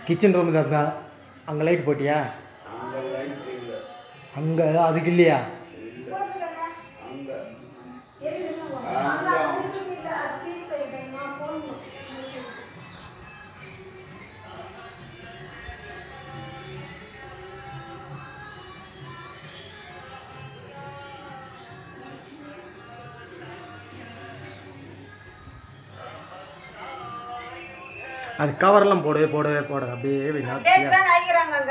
Kitchen room தான் அங்கே light போட்டியா அங்கே லைட் இல்லை அங்கே அதுக்கு இல்லையா இல்லை அங்கே அது கவரெல்லாம் போடவே போடவே போடாது அப்படியே வை, டேட் நாஸ்தியா. தான் ஆகிறாங்க அங்க